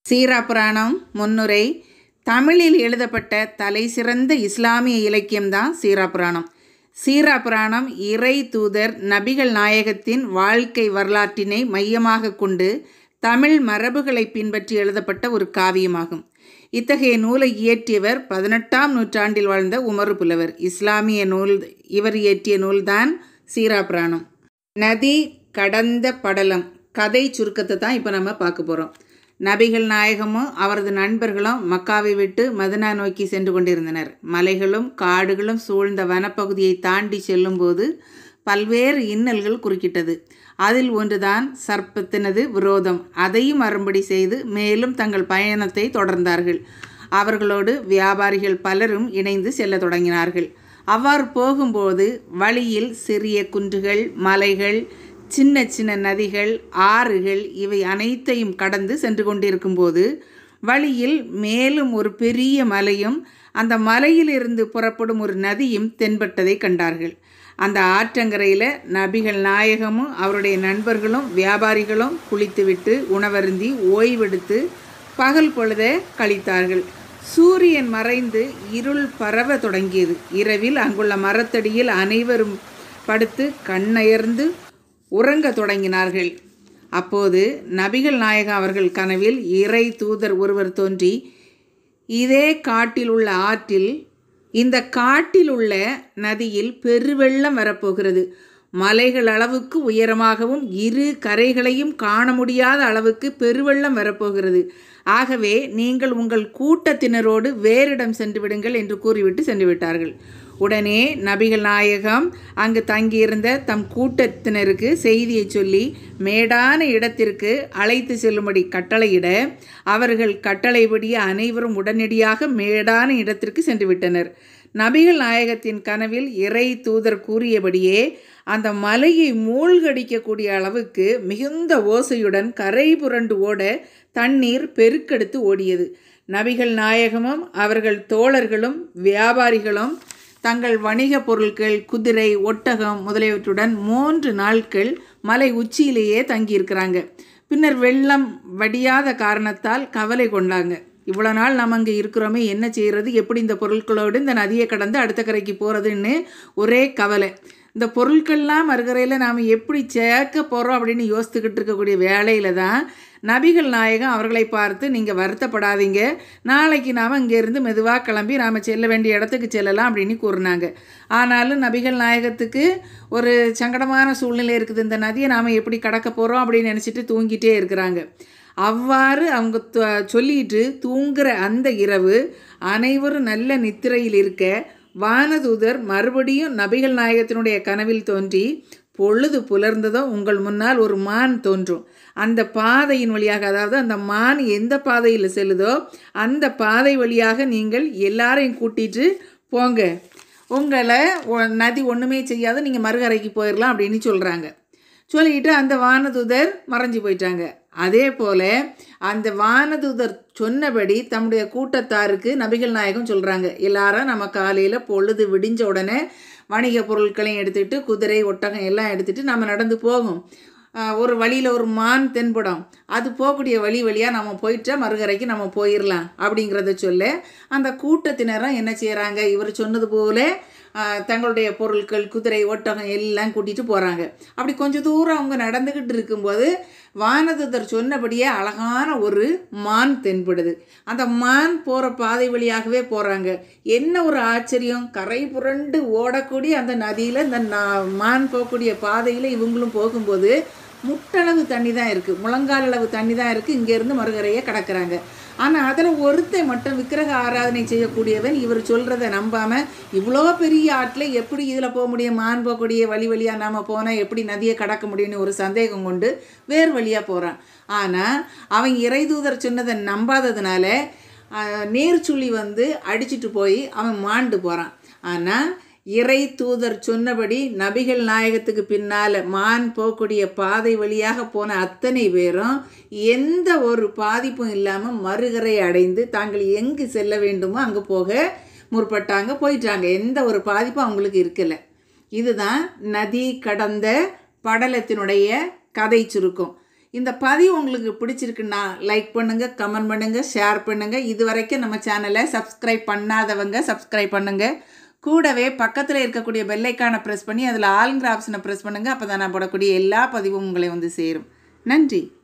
சீரா புராணம் முன்னுரை தமிழில் எழுதப்பட்ட தலைசிறந்த இஸ்லாமிய இலக்கியம்தான் சீரா புராணம் சீரா புராணம் இறை தூதர் நபிகள் நாயகத்தின் வாழ்க்கை வரலாற்றினை மையமாக கொண்டு தமிழ் மரபுகளை பின்பற்றி எழுதப்பட்ட ஒரு காவியமாகும் இத்தகைய நூலை இயற்றியவர் பதினெட்டாம் நூற்றாண்டில் வாழ்ந்த உமறு புலவர் இஸ்லாமிய நூல் இவர் இயற்றிய நூல்தான் சீரா புராணம் நதி கடந்த படலம் கதை சுருக்கத்தை தான் இப்போ நம்ம பார்க்க போகிறோம் நபிகள் நாயகமும் அவரது நண்பர்களும் மக்காவை விட்டு மதனா நோக்கி சென்று கொண்டிருந்தனர் மலைகளும் காடுகளும் சூழ்ந்த வனப்பகுதியை தாண்டி செல்லும்போது பல்வேறு இன்னல்கள் குறுக்கிட்டது அதில் ஒன்றுதான் சர்ப்பத்தினது விரோதம் அதையும் அரும்படி செய்து மேலும் தங்கள் பயணத்தை தொடர்ந்தார்கள் அவர்களோடு வியாபாரிகள் பலரும் இணைந்து செல்ல தொடங்கினார்கள் அவ்வாறு போகும்போது வழியில் சிறிய குன்றுகள் மலைகள் சின்ன சின்ன நதிகள் ஆறுகள் இவை அனைத்தையும் கடந்து சென்று கொண்டிருக்கும்போது வழியில் மேலும் ஒரு பெரிய மலையும் அந்த மலையிலிருந்து புறப்படும் ஒரு நதியும் தென்பட்டதை கண்டார்கள் அந்த ஆற்றங்கரையில் நபிகள் நாயகமும் அவருடைய நண்பர்களும் வியாபாரிகளும் குளித்துவிட்டு உணவருந்தி ஓய்வெடுத்து பகல் பொழுத கழித்தார்கள் சூரியன் மறைந்து இருள் பரவ தொடங்கியது இரவில் அங்குள்ள மரத்தடியில் அனைவரும் படுத்து கண்ணயர்ந்து உறங்க தொடங்கினார்கள் அப்போது நபிகள் நாயகம் அவர்கள் கனவில் இறை தூதர் ஒருவர் தோன்றி இதே காட்டில் உள்ள ஆற்றில் இந்த காட்டில் உள்ள நதியில் பெருவெள்ளம் வரப்போகிறது மலைகள் அளவுக்கு உயரமாகவும் இரு கரைகளையும் காண முடியாத அளவுக்கு பெருவெள்ளம் வரப்போகிறது ஆகவே நீங்கள் உங்கள் கூட்டத்தினரோடு வேறிடம் சென்று விடுங்கள் என்று கூறிவிட்டு சென்று விட்டார்கள் உடனே நபிகள் நாயகம் அங்கு தங்கியிருந்த தம் கூட்டத்தினருக்கு செய்தியை சொல்லி மேடான இடத்திற்கு அழைத்து செல்லும்படி கட்டளையிட அவர்கள் கட்டளைப்படிய அனைவரும் உடனடியாக மேடான இடத்திற்கு சென்று விட்டனர் நபிகள் நாயகத்தின் கனவில் இறை தூதர் கூறியபடியே அந்த மலையை மூழ்கடிக்கக்கூடிய அளவுக்கு மிகுந்த ஓசையுடன் கரை புரண்டு ஓட தண்ணீர் பெருக்கெடுத்து ஓடியது நபிகள் நாயகமும் அவர்கள் தோழர்களும் வியாபாரிகளும் தங்கள் வணிக பொருட்கள் குதிரை ஒட்டகம் முதலியவற்றுடன் மூன்று நாட்கள் மலை உச்சியிலேயே தங்கியிருக்கிறாங்க பின்னர் வெள்ளம் வடியாத காரணத்தால் கவலை கொண்டாங்க இவ்வளோ நாள் நம்ம அங்கே இருக்கிறோமே என்ன செய்கிறது எப்படி இந்த பொருட்களோடு இந்த நதியை கடந்து அடுத்த கரைக்கு போகிறதுன்னு ஒரே கவலை இந்த பொருட்கள்லாம் மறுகரையில் நாம் எப்படி சேர்க்க போகிறோம் அப்படின்னு யோசித்துக்கிட்டு இருக்கக்கூடிய வேலையில் தான் நபிகள் நாயகம் அவர்களை பார்த்து நீங்கள் வருத்தப்படாதீங்க நாளைக்கு நாம் இங்கேருந்து மெதுவாக கிளம்பி நாம் செல்ல வேண்டிய இடத்துக்கு செல்லலாம் அப்படின்னு கூறினாங்க ஆனாலும் நபிகள் நாயகத்துக்கு ஒரு சங்கடமான சூழ்நிலை இருக்குது இந்த நதியை நாம் எப்படி கடக்க போகிறோம் அப்படின்னு நினச்சிட்டு தூங்கிட்டே இருக்கிறாங்க அவ்வாறு அவங்க சொல்லிட்டு தூங்குற அந்த இரவு அனைவரும் நல்ல நித்திரையில் இருக்க வானதூதர் மறுபடியும் நபிகள் நாயகத்தினுடைய கனவில் தோன்றி பொழுது புலர்ந்ததும் உங்கள் முன்னால் ஒரு மான் தோன்றும் அந்த பாதையின் வழியாக அதாவது அந்த மான் எந்த பாதையில் செல்லுதோ அந்த பாதை வழியாக நீங்கள் எல்லாரையும் கூட்டிட்டு போங்க உங்களை நதி ஒன்றுமே செய்யாத நீங்கள் மறுகரைக்கு போயிடலாம் அப்படின்னு சொல்கிறாங்க சொல்லிட்டு அந்த வானதூதர் மறைஞ்சு போயிட்டாங்க அதே போல் அந்த வானதூதர் சொன்னபடி தம்முடைய கூட்டத்தாருக்கு நபிகள் நாயகம் சொல்கிறாங்க எல்லாரும் நம்ம காலையில் பொழுது விடிஞ்ச உடனே வணிக பொருட்களையும் எடுத்துகிட்டு குதிரை ஒட்டகம் எல்லாம் எடுத்துகிட்டு நம்ம நடந்து போகும் ஒரு வழியில் ஒரு மான் தென்படும் அது போகக்கூடிய வழி வழியாக நம்ம போயிட்டா மறுகரைக்கு நம்ம போயிடலாம் அப்படிங்கிறத சொல்ல அந்த கூட்டத்தினரும் என்ன செய்கிறாங்க இவர் சொன்னது போல தங்களுடைய பொருட்கள் குதிரை ஒட்டகம் எல்லாம் கூட்டிகிட்டு போகிறாங்க அப்படி கொஞ்சம் தூரம் அவங்க நடந்துக்கிட்டு இருக்கும்போது வானதூதர் சொன்னபடியே அழகான ஒரு மான் தென்படுது அந்த மான் போகிற பாதை வழியாகவே போகிறாங்க என்ன ஒரு ஆச்சரியம் கரை புரண்டு ஓடக்கூடிய அந்த நதியில் இந்த மான் போகக்கூடிய பாதையில் இவங்களும் போகும்போது முட்டளவு தண்ணி தான் இருக்குது முழங்கால் அளவு தண்ணி தான் இருக்குது இங்கேருந்து மறுகரையை கடக்கிறாங்க ஆனால் அதில் ஒருத்தன் மட்டும் விக்கிரக ஆராதனை செய்யக்கூடியவன் இவர் சொல்கிறத நம்பாமல் இவ்வளோ பெரிய ஆட்டில் எப்படி இதில் போக முடியும் மான் போகக்கூடிய வழி வழியாக நாம் போனால் எப்படி நதியை கடக்க முடியும்னு ஒரு சந்தேகம் கொண்டு வேறு வழியாக போகிறான் ஆனால் அவன் இறைதூதர் சொன்னதை நம்பாததுனால நீர்ச்சுழி வந்து அடிச்சிட்டு போய் அவன் மாண்டு போகிறான் ஆனால் இறை தூதர் சொன்னபடி நபிகள் நாயகத்துக்கு பின்னால் மான் போகக்கூடிய பாதை வழியாக போன அத்தனை பேரும் எந்த ஒரு பாதிப்பும் இல்லாமல் மறுகரை அடைந்து தாங்கள் எங்கு செல்ல வேண்டுமோ அங்கே போக முற்பட்டாங்க போயிட்டாங்க எந்த ஒரு பாதிப்பும் அவங்களுக்கு இருக்கலை இதுதான் நதி கடந்த படலத்தினுடைய கதை சுருக்கம் இந்த பதிவு உங்களுக்கு பிடிச்சிருக்குன்னா லைக் பண்ணுங்கள் கமெண்ட் பண்ணுங்கள் ஷேர் பண்ணுங்கள் இது வரைக்கும் நம்ம சேனலை சப்ஸ்கிரைப் பண்ணாதவங்க சப்ஸ்கிரைப் பண்ணுங்கள் கூடவே பக்கத்தில் இருக்கக்கூடிய பெல்லைக்கானை ப்ரெஸ் பண்ணி அதில் ஆளுங்கிற ஆப்ஷனை ப்ரெஸ் பண்ணுங்கள் அப்போ தான் நான் போடக்கூடிய எல்லா பதிவும் உங்களை வந்து சேரும் நன்றி